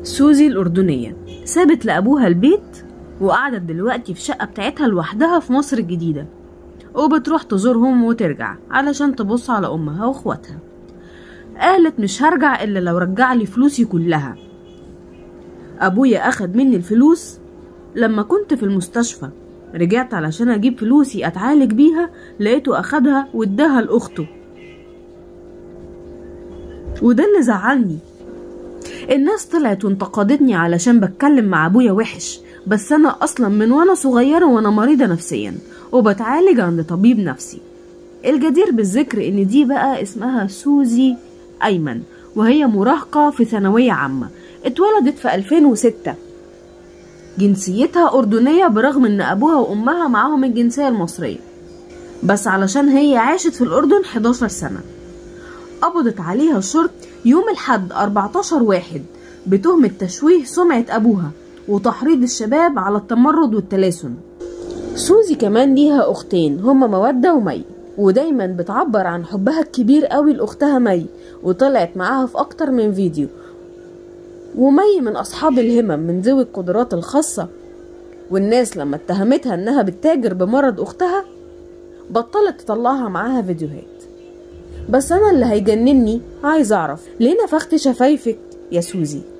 سوزي الأردنية سابت لأبوها البيت وقعدت دلوقتي في شقة بتاعتها لوحدها في مصر الجديدة وبتروح تزورهم وترجع علشان تبص على أمها وأخواتها قالت مش هرجع إلا لو رجع لي فلوسي كلها أبويا أخد مني الفلوس لما كنت في المستشفى رجعت علشان أجيب فلوسي أتعالج بيها لقيته أخدها واداها لأخته وده اللي زعلني الناس طلعت وانتقدتني علشان بتكلم مع ابويا وحش بس انا اصلا من وانا صغيرة وانا مريضة نفسيا وبتعالج عند طبيب نفسي الجدير بالذكر ان دي بقى اسمها سوزي ايمن وهي مراهقة في ثانوية عامة اتولدت في 2006 جنسيتها أردنية برغم إن أبوها وأمها معاهم الجنسية المصرية بس علشان هي عاشت في الأردن 11 سنة قبضت عليها الشرطة يوم الحد 14 واحد بتهمة تشويه سمعة أبوها وتحريض الشباب على التمرد والتلاسن سوزي كمان ليها أختين هما مودة ومي ودايما بتعبر عن حبها الكبير قوي لأختها مي وطلعت معاها في أكتر من فيديو ومي من أصحاب الهمم من ذوي القدرات الخاصة والناس لما اتهمتها إنها بتتاجر بمرض أختها بطلت تطلعها معاها فيديوهات بس أنا اللي هيجنني عايز أعرف ليه نفخت شفايفك يا سوزي